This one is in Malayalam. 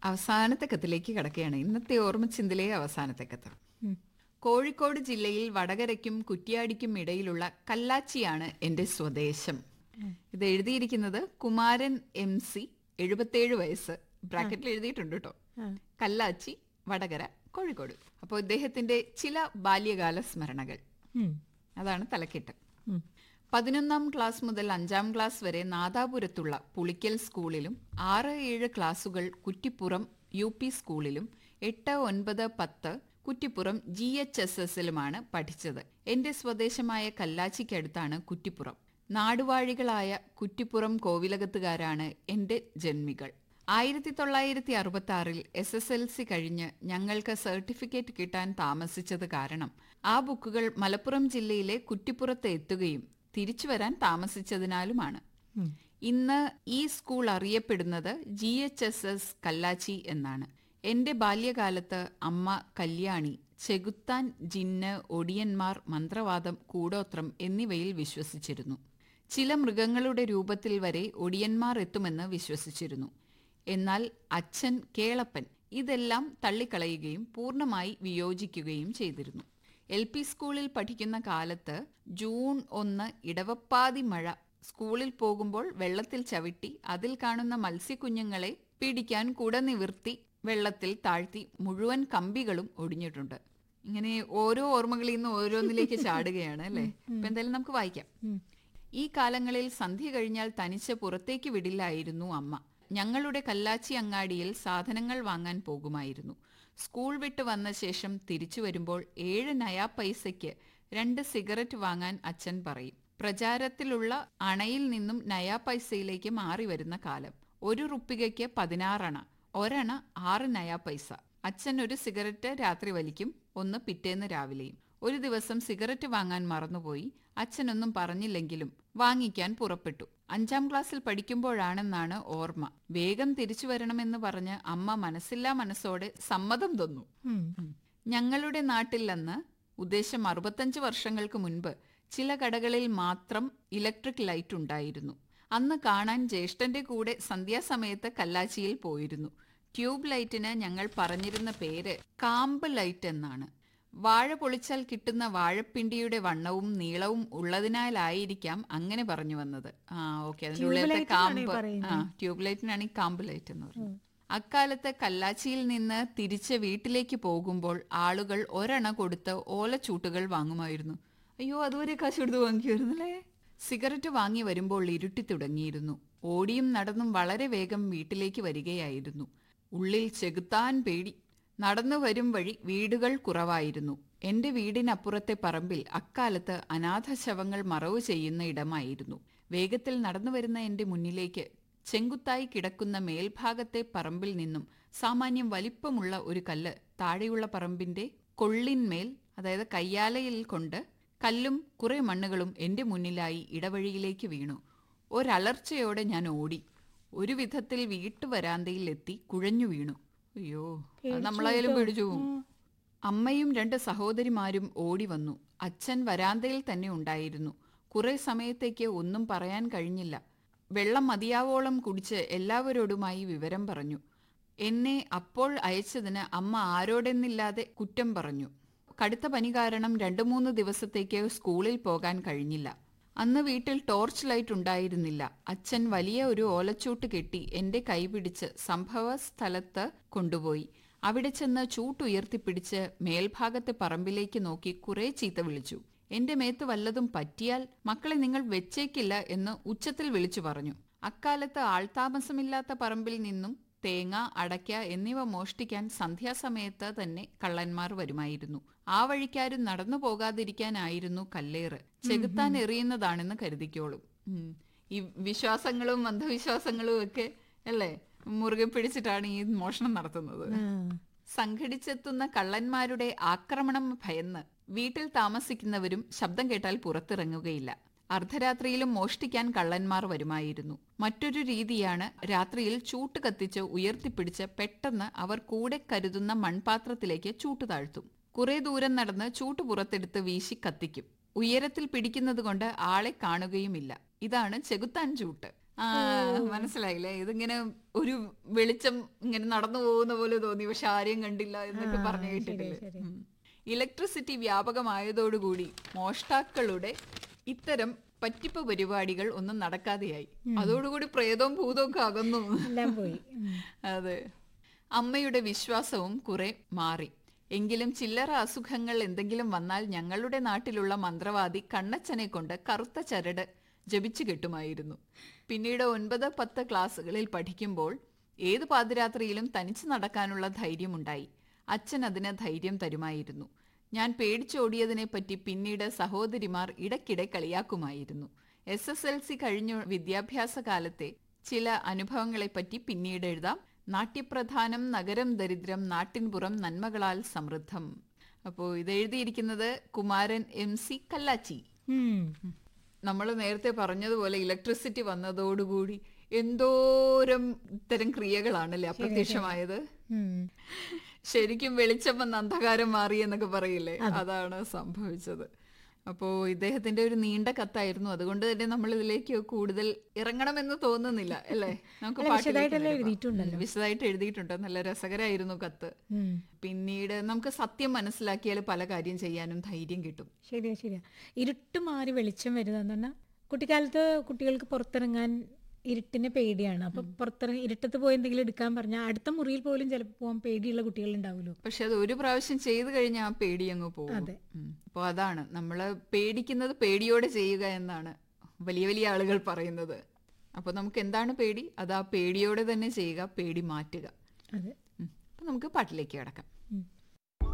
അവസാനത്തെ കത്തിലേക്ക് കിടക്കുകയാണ് ഇന്നത്തെ ഓർമ്മച്ചിന്തിലെ അവസാനത്തെ കത്ത് കോഴിക്കോട് ജില്ലയിൽ വടകരയ്ക്കും കുറ്റ്യാടിക്കും ഇടയിലുള്ള കല്ലാച്ചിയാണ് എന്റെ സ്വദേശം ഇത് എഴുതിയിരിക്കുന്നത് കുമാരൻ എം സി എഴുപത്തേഴ് വയസ്സ് ബ്രാക്കറ്റിൽ എഴുതിയിട്ടുണ്ട് കേട്ടോ കല്ലാച്ചി വടകര കോഴിക്കോട് അപ്പോൾ ഇദ്ദേഹത്തിന്റെ ചില ബാല്യകാല സ്മരണകൾ ഉം. അതാണ് തലക്കെട്ട് ഉം. പതിനൊന്നാം ക്ലാസ് മുതൽ അഞ്ചാം ക്ലാസ് വരെ നാദാപുരത്തുള്ള പുളിക്കൽ സ്കൂളിലും ആറ് ഏഴ് ക്ലാസുകൾ കുറ്റിപ്പുറം യു പി സ്കൂളിലും എട്ട് ഒൻപത് പത്ത് കുറ്റിപ്പുറം ജി എച്ച് എസ് എസിലുമാണ് പഠിച്ചത് എന്റെ സ്വദേശമായ കല്ലാച്ചിക്കടുത്താണ് കുറ്റിപ്പുറം നാടുവാഴികളായ കുറ്റിപ്പുറം കോവിലകത്തുകാരാണ് എന്റെ ജന്മികൾ ആയിരത്തി തൊള്ളായിരത്തി അറുപത്തി ആറിൽ എസ് എസ് എൽ സി കഴിഞ്ഞ് ഞങ്ങൾക്ക് സർട്ടിഫിക്കറ്റ് കിട്ടാൻ താമസിച്ചത് കാരണം ആ ബുക്കുകൾ മലപ്പുറം ജില്ലയിലെ കുറ്റിപ്പുറത്ത് എത്തുകയും തിരിച്ചു വരാൻ താമസിച്ചതിനാലുമാണ് ഇന്ന് ഈ സ്കൂൾ അറിയപ്പെടുന്നത് G H S S Kallachi എന്നാണ് എന്റെ ബാല്യകാലത്ത് അമ്മ കല്യാണി ചെകുത്താൻ ജിന്ന് ഒടിയന്മാർ മന്ത്രവാദം കൂടോത്രം എന്നിവയിൽ വിശ്വസിച്ചിരുന്നു ചില മൃഗങ്ങളുടെ രൂപത്തിൽ വരെ ഒടിയന്മാർ എത്തുമെന്ന് വിശ്വസിച്ചിരുന്നു എന്നാൽ അച്ഛൻ കേളപ്പൻ ഇതെല്ലാം തള്ളിക്കളയുകയും പൂർണ്ണമായി വിയോജിക്കുകയും ചെയ്തിരുന്നു എൽ പി സ്കൂളിൽ പഠിക്കുന്ന കാലത്ത് ജൂൺ ഒന്ന് ഇടവപ്പാതി മഴ സ്കൂളിൽ പോകുമ്പോൾ വെള്ളത്തിൽ ചവിട്ടി അതിൽ കാണുന്ന മത്സ്യക്കുഞ്ഞുങ്ങളെ പിടിക്കാൻ കുട നിവർത്തി വെള്ളത്തിൽ താഴ്ത്തി മുഴുവൻ കമ്പികളും ഒടിഞ്ഞിട്ടുണ്ട് ഇങ്ങനെ ഓരോ ഓർമ്മകളിൽ നിന്ന് ഓരോന്നിലേക്ക് ചാടുകയാണ് അല്ലേ ഇപ്പൊ എന്തായാലും നമുക്ക് വായിക്കാം ഈ കാലങ്ങളിൽ സന്ധ്യ കഴിഞ്ഞാൽ തനിച്ച് പുറത്തേക്ക് വിടില്ലായിരുന്നു അമ്മ ഞങ്ങളുടെ കല്ലാച്ചി അങ്ങാടിയിൽ സാധനങ്ങൾ വാങ്ങാൻ പോകുമായിരുന്നു സ്കൂൾ വിട്ട് വന്ന ശേഷം തിരിച്ചു വരുമ്പോൾ ഏഴ് നയാ പൈസയ്ക്ക് രണ്ട് സിഗരറ്റ് വാങ്ങാൻ അച്ഛൻ പറയും പ്രചാരത്തിലുള്ള അണയിൽ നിന്നും നയാ പൈസയിലേക്ക് മാറി വരുന്ന കാലം ഒരു റുപ്പികയ്ക്ക് പതിനാറണ ഒരണ ആറ് നയാ പൈസ അച്ഛൻ ഒരു സിഗരറ്റ് രാത്രി വലിക്കും ഒന്ന് പിറ്റേന്ന് രാവിലെയും ഒരു ദിവസം സിഗരറ്റ് വാങ്ങാൻ മറന്നുപോയി അച്ഛനൊന്നും പറഞ്ഞില്ലെങ്കിലും വാങ്ങിക്കാൻ പുറപ്പെട്ടു അഞ്ചാം ക്ലാസ്സിൽ പഠിക്കുമ്പോഴാണെന്നാണ് ഓർമ്മ വേഗം തിരിച്ചു വരണമെന്ന് പറഞ്ഞ് അമ്മ മനസ്സില്ലാ മനസ്സോടെ സമ്മതം തന്നു ഉം. ഞങ്ങളുടെ നാട്ടിൽ അന്ന് ഉദ്ദേശം അറുപത്തഞ്ച് വർഷങ്ങൾക്ക് മുൻപ് ചില കടകളിൽ മാത്രം ഇലക്ട്രിക് ലൈറ്റ് ഉണ്ടായിരുന്നു അന്ന് കാണാൻ ജ്യേഷ്ഠന്റെ കൂടെ സന്ധ്യാസമയത്ത് കല്ലാച്ചിയിൽ പോയിരുന്നു ട്യൂബ് ലൈറ്റിന് ഞങ്ങൾ പറഞ്ഞിരുന്ന പേര് കാമ്പ് ലൈറ്റ് എന്നാണ് വാഴ പൊളിച്ചാൽ കിട്ടുന്ന വാഴപ്പിണ്ടിയുടെ വണ്ണവും നീളവും ഉള്ളതിനാലായിരിക്കാം അങ്ങനെ പറഞ്ഞു വന്നത് ആ ഓക്കെ അതിന്റെ Tube ഉള്ളിലത്തെ light എന്നാണ് ഈ കാമ്പ് പറയുന്നത്. ആ ട്യൂബ് ലൈറ്റിനാണ് ഈ കാമ്പ് ലൈറ്റ് എന്ന് പറയുന്നത് അക്കാലത്ത് കല്ലാച്ചിയിൽ നിന്ന് തിരിച്ച് വീട്ടിലേക്ക് പോകുമ്പോൾ ആളുകൾ ഒരെണ്ണ കൊടുത്ത് ഓലച്ചൂട്ടുകൾ വാങ്ങുമായിരുന്നു അയ്യോ അതുവരെ കാശ് കൊടുത്ത് വാങ്ങിക്കുമായിരുന്നല്ലേ സിഗരറ്റ് വാങ്ങി വരുമ്പോൾ ഇരുട്ടി തുടങ്ങിയിരുന്നു ഓടിയും നടന്നും വളരെ വേഗം വീട്ടിലേക്ക് വരികയായിരുന്നു ഉള്ളിൽ ചെകുത്താൻ പേടി നടന്നു വരും വഴി വീടുകൾ കുറവായിരുന്നു എന്റെ വീടിനപ്പുറത്തെ പറമ്പിൽ അക്കാലത്ത് അനാഥ ശവങ്ങൾ മറവ് ചെയ്യുന്ന ഇടമായിരുന്നു വേഗത്തിൽ നടന്നു വരുന്ന എന്റെ മുന്നിലേക്ക് ചെങ്കുത്തായി കിടക്കുന്ന മേൽഭാഗത്തെ പറമ്പിൽ നിന്നും സാമാന്യം വലിപ്പമുള്ള ഒരു കല്ല് താഴെയുള്ള പറമ്പിന്റെ കൊള്ളിന്മേൽ അതായത് കയ്യാലയിൽ കൊണ്ട് കല്ലും കുറെ മണ്ണുകളും എന്റെ മുന്നിലായി ഇടവഴിയിലേക്ക് വീണു ഒരലർച്ചയോടെ ഞാൻ ഓടി ഒരു വിധത്തിൽ വീട്ടുവരാന്തയിൽ എത്തി കുഴഞ്ഞു വീണു അയ്യോ അത് നമ്മളായാലും പേടിച്ചു പോകും അമ്മയും രണ്ട് സഹോദരിമാരും ഓടി വന്നു അച്ഛൻ വരാന്തയിൽ തന്നെ ഉണ്ടായിരുന്നു കുറെ സമയത്തേക്ക് ഒന്നും പറയാൻ കഴിഞ്ഞില്ല വെള്ളം മതിയാവോളം കുടിച്ച് എല്ലാവരോടുമായി വിവരം പറഞ്ഞു എന്നെ അപ്പോൾ അയച്ചതിന് അമ്മ ആരോടെന്നില്ലാതെ കുറ്റം പറഞ്ഞു കടുത്ത പനി കാരണം രണ്ടു മൂന്ന് ദിവസത്തേക്ക് സ്കൂളിൽ പോകാൻ കഴിഞ്ഞില്ല അന്ന് വീട്ടിൽ ടോർച്ച് ലൈറ്റ് ഉണ്ടായിരുന്നില്ല അച്ഛൻ വലിയ ഒരു ഓലച്ചൂട്ട് കെട്ടി എന്റെ കൈപിടിച്ച് സംഭവ സ്ഥലത്ത് കൊണ്ടുപോയി അവിടെ ചെന്ന് ചൂട്ടുയർത്തിപ്പിടിച്ച് മേൽഭാഗത്തെ പറമ്പിലേക്ക് നോക്കി കുറെ ചീത്ത വിളിച്ചു എന്റെ മേത്ത് വല്ലതും പറ്റിയാൽ മക്കളെ നിങ്ങൾ വെച്ചേക്കില്ല എന്ന് ഉച്ചത്തിൽ വിളിച്ചു പറഞ്ഞു അക്കാലത്ത് ആൾതാമസമില്ലാത്ത പറമ്പിൽ നിന്നും തേങ്ങ അടയ്ക്ക എന്നിവ മോഷ്ടിക്കാൻ സന്ധ്യാസമയത്ത് തന്നെ കള്ളന്മാർ വരുമായിരുന്നു ആ വഴിക്കാരും നടന്നു പോകാതിരിക്കാനായിരുന്നു കല്ലേറ് ചെകുത്താൻ എറിയുന്നതാണെന്ന് കരുതിക്കോളും ഉം. ഈ വിശ്വാസങ്ങളും അന്ധവിശ്വാസങ്ങളും ഒക്കെ അല്ലേ മുറുകെ പിടിച്ചിട്ടാണ് ഈ മോഷണം നടത്തുന്നത് ആ. സംഘടിച്ചെത്തുന്ന കള്ളന്മാരുടെ ആക്രമണം ഭയന്ന് വീട്ടിൽ താമസിക്കുന്നവരും ശബ്ദം കേട്ടാൽ പുറത്തിറങ്ങുകയില്ല അർദ്ധരാത്രിയിലും മോഷ്ടിക്കാൻ കള്ളന്മാർ വരുമായിരുന്നു മറ്റൊരു രീതിയാണ് രാത്രിയിൽ ചൂട്ട് കത്തിച്ച് ഉയർത്തിപ്പിടിച്ച് പെട്ടെന്ന് അവർ കൂടെ കരുതുന്ന മൺപാത്രത്തിലേക്ക് ചൂട്ട് താഴ്ത്തും കുറെ ദൂരം നടന്ന് ചൂട്ട് പുറത്തെടുത്ത് വീശി കത്തിക്കും ഉയരത്തിൽ പിടിക്കുന്നത് കൊണ്ട് ആളെ കാണുകയുമില്ല ഇതാണ് ചെകുത്താൻ ചൂട്ട് ആ മനസ്സിലായില്ലേ ഇതിങ്ങനെ ഒരു വെളിച്ചം ഇങ്ങനെ നടന്നു പോകുന്ന പോലെ തോന്നി പക്ഷെ ആരെയും കണ്ടില്ല എന്നൊക്കെ പറഞ്ഞു കേട്ടിട്ടില്ലേ ഉം. ഇലക്ട്രിസിറ്റി വ്യാപകമായതോടുകൂടി മോഷ്ടാക്കളുടെ ഇത്തരം പറ്റിപ്പ് പരിപാടികൾ ഒന്നും നടക്കാതെയായി അതോടുകൂടി പ്രേതവും ഭൂതവും ഒക്കെ അകന്നു എല്ലാം പോയി ഉം. അതെ അമ്മയുടെ വിശ്വാസവും കുറെ മാറി എങ്കിലും ചില്ലറ അസുഖങ്ങൾ എന്തെങ്കിലും വന്നാൽ ഞങ്ങളുടെ നാട്ടിലുള്ള മന്ത്രവാദി കണ്ണച്ചനെ കൊണ്ട് കറുത്ത ചരട് ജപിച്ചു കെട്ടുമായിരുന്നു പിന്നീട് ഒൻപത് പത്ത് ക്ലാസ്സുകളിൽ പഠിക്കുമ്പോൾ ഏത് പാതിരാത്രിയിലും തനിച്ചു നടക്കാനുള്ള ധൈര്യമുണ്ടായി അച്ഛൻ അതിന് ധൈര്യം തരുമായിരുന്നു ഞാൻ പേടിച്ചോടിയതിനെപ്പറ്റി പിന്നീട് സഹോദരിമാർ ഇടയ്ക്കിടെ കളിയാക്കുമായിരുന്നു എസ് എസ് എൽ സി കഴിഞ്ഞ വിദ്യാഭ്യാസ കാലത്തെ ചില അനുഭവങ്ങളെപ്പറ്റി പിന്നീട് എഴുതാം നാട്യപ്രധാനം നഗരം ദരിദ്രം നാട്ടിൻപുറം നന്മകളാൽ സമൃദ്ധം അപ്പോൾ ഇത് എഴുതിയിരിക്കുന്നത് കുമാരൻ എം സി കല്ലാച്ചി ഉം. നമ്മൾ നേരത്തെ പറഞ്ഞതുപോലെ ഇലക്ട്രിസിറ്റി വന്നതോടുകൂടി എന്തോരം ഇത്തരം ക്രിയകളാണല്ലേ അപ്രത്യക്ഷമായത് ഉം. ശരിക്കും വെളിച്ചം വന്ന് അന്ധകാരം മാറി എന്നൊക്കെ പറയില്ലേ അതാണ് സംഭവിച്ചത് അപ്പോ ഇദ്ദേഹത്തിന്റെ ഒരു നീണ്ട കത്തായിരുന്നു അതുകൊണ്ട് തന്നെ നമ്മൾ ഇതിലേക്ക് കൂടുതൽ ഇറങ്ങണമെന്ന് തോന്നുന്നില്ല അല്ലേ നമുക്ക് അല്ല, പാട്ടിലേക്ക് വിശദമായിട്ടല്ലേ വരാം. എഴുതിയിട്ടുണ്ടല്ലോ. ഉം, വിശദമായിട്ട് എഴുതിയിട്ടുണ്ട് നല്ല രസകരമായിരുന്നു കത്ത് ഉം. പിന്നീട് നമുക്ക് സത്യം മനസ്സിലാക്കിയാൽ പല കാര്യം ചെയ്യാനും ധൈര്യം കിട്ടും ശരിയാ ശരിയാ ഇരുട്ട് മാറി വെളിച്ചം വരുന്നതെന്ന് പറഞ്ഞാൽ കുട്ടിക്കാലത്ത് കുട്ടികൾക്ക് പുറത്തിറങ്ങാൻ ഇരുട്ടിനെ പേടിയാണ് അപ്പൊ പുറത്തിറങ്ങി ഇരുട്ടത്ത് പോയി എന്തെങ്കിലും എടുക്കാൻ പറഞ്ഞാൽ അടുത്ത മുറിയിൽ പോലും ചിലപ്പോൾ പോകാൻ പേടിയുള്ള കുട്ടികൾ ഉണ്ടാവുമല്ലോ പക്ഷെ അത് ഒരു പ്രാവശ്യം ചെയ്തു കഴിഞ്ഞാൽ ആ പേടി അങ്ങ് പോകും അതെ. അപ്പോൾ അതാണ് നമ്മൾ പേടിക്കുന്നത് പേടിയോടെ ചെയ്യുക എന്നാണ് വലിയ വലിയ ആളുകൾ പറയുന്നത് അപ്പോൾ നമുക്ക് എന്താണ് പേടി അത് ആ പേടിയോടെ തന്നെ ചെയ്യുക പേടി മാറ്റുക അതെ ഉം. അപ്പോൾ നമുക്ക് പാട്ടിലേക്ക് കിടക്കാം